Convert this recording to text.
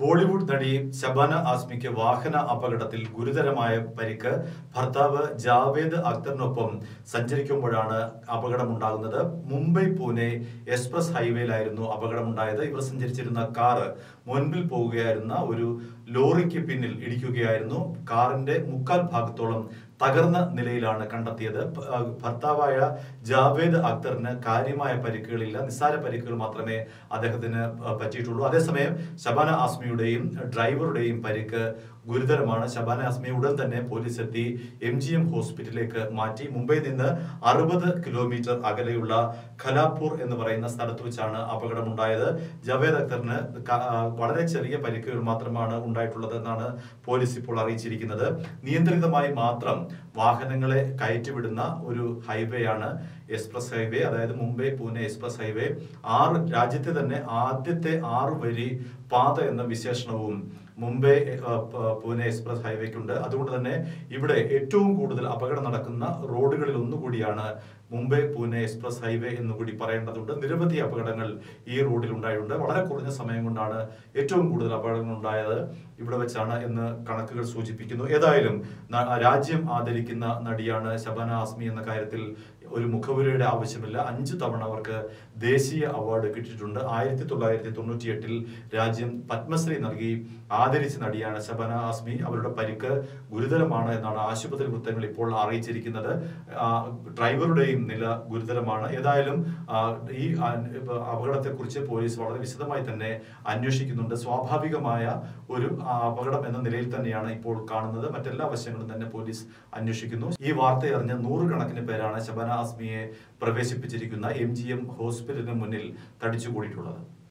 ബോളിവുഡ് നടി ശബാന ആസ്മിക്ക് വാഹന അപകടത്തിൽ ഗുരുതരമായ പരിക്ക് ഭർത്താവ് ജാവേദ് അക്തറിനൊപ്പം സഞ്ചരിക്കുമ്പോഴാണ് അപകടമുണ്ടാകുന്നത് മുംബൈ പൂനെ എക്സ്പ്രസ് ഹൈവേയിലായിരുന്നു അപകടമുണ്ടായത് ഇവർ സഞ്ചരിച്ചിരുന്ന കാറ് മുൻപിൽ പോവുകയായിരുന്ന ഒരു ലോറിക്ക് പിന്നിൽ ഇടിക്കുകയായിരുന്നു കാറിന്റെ മുക്കാൽ ഭാഗത്തോളം തകർന്ന നിലയിലാണ് കണ്ടെത്തിയത് ഭ- ആ, ഭർത്താവായ ജാവേദ് അക്തറിന് കാര്യമായ പരിക്കുകളില്ല നിസ്സാര പരിക്കുകൾ മാത്രമേ അദ്ദേഹത്തിന് ആ, പറ്റിയിട്ടുള്ളൂ അതേസമയം ശബാന ആസ്മിയുടെയും ഡ്രൈവറുടെയും പരിക്ക് ഗുരുതരമാണ് ശബാന ആസ്മിയെ ഉടൻ തന്നെ പോലീസ് എത്തി എം ജി എം ഹോസ്പിറ്റലിലേക്ക് മാറ്റി മുംബൈയിൽ നിന്ന് അറുപത് കിലോമീറ്റർ അകലെയുള്ള ഖലാപൂർ എന്ന് പറയുന്ന സ്ഥലത്ത് വെച്ചാണ് അപകടമുണ്ടായത് ജാവേദ് അക്തറിന് ക- ആ, വളരെ ചെറിയ പരിക്കുകൾ മാത്രമാണ് ഉണ്ടായിട്ടുള്ളത് എന്നാണ് പോലീസ് ഇപ്പോൾ അറിയിച്ചിരിക്കുന്നത് നിയന്ത്രിതമായി മാത്രം വാഹനങ്ങളെ കയറ്റിവിടുന്ന ഒരു ഹൈവേ ആണ് എക്സ്പ്രസ് ഹൈവേ അതായത് മുംബൈ പൂനെ എക്സ്പ്രസ് ഹൈവേ ആറ് രാജ്യത്തെ തന്നെ ആദ്യത്തെ ആറ് വരി പാത എന്ന വിശേഷണവും മുംബൈ ഏഹ്, പ- പൂനെ എക്സ്പ്രസ് ഹൈവേക്കുണ്ട് അതുകൊണ്ട് തന്നെ ഇവിടെ ഏറ്റവും കൂടുതൽ അപകടം നടക്കുന്ന റോഡുകളിൽ ഒന്നുകൂടിയാണ് മുംബൈ പൂനെ എക്സ്പ്രസ് ഹൈവേ എന്നുകൂടി പറയേണ്ടതുണ്ട് നിരവധി അപകടങ്ങൾ ഈ റോഡിൽ ഉണ്ടായിട്ടുണ്ട് വളരെ കുറഞ്ഞ സമയം കൊണ്ടാണ് ഏറ്റവും കൂടുതൽ അപകടങ്ങൾ ഉണ്ടായത് ഇവിടെ വെച്ചാണ് എന്ന് കണക്കുകൾ സൂചിപ്പിക്കുന്നു ഏതായാലും ന- രാജ്യം ആദരിക്കുന്ന നടിയാണ് ശബാന ആസ്മി എന്ന കാര്യത്തിൽ ഒരു മുഖവുരയുടെ ആവശ്യമില്ല അഞ്ച് തവണ അവർക്ക് ദേശീയ അവാർഡ് കിട്ടിയിട്ടുണ്ട് ആയിരത്തി തൊള്ളായിരത്തി തൊണ്ണൂറ്റി എട്ടിൽ രാജ്യം പത്മശ്രീ നൽകി ആദരിച്ച നടിയാണ് ശബന ആസ്മി അവരുടെ പരിക്ക് ഗുരുതരമാണ് എന്നാണ് ആശുപത്രി വൃത്തങ്ങൾ ഇപ്പോൾ അറിയിച്ചിരിക്കുന്നത് ആ, ഡ്രൈവറുടെയും നില ഗുരുതരമാണ് ഏതായാലും ആ, ഈ ആ, ഇപ്പ അപകടത്തെക്കുറിച്ച് പോലീസ് വളരെ വിശദമായി തന്നെ അന്വേഷിക്കുന്നുണ്ട് സ്വാഭാവികമായ ഒരു ആ, അപകടം എന്ന നിലയിൽ തന്നെയാണ് ഇപ്പോൾ കാണുന്നത് മറ്റെല്ലാ വശങ്ങളും തന്നെ പോലീസ് അന്വേഷിക്കുന്നു ഈ വാർത്ത അറിഞ്ഞ നൂറുകണക്കിന് പേരാണ് ശബന ആസ്മിയെ പ്രവേശിപ്പിച്ചിരിക്കുന്ന എം ജി എം ഹോസ്പിറ്റലിന് മുന്നിൽ തടിച്ചുകൂടിയിട്ടുള്ളത്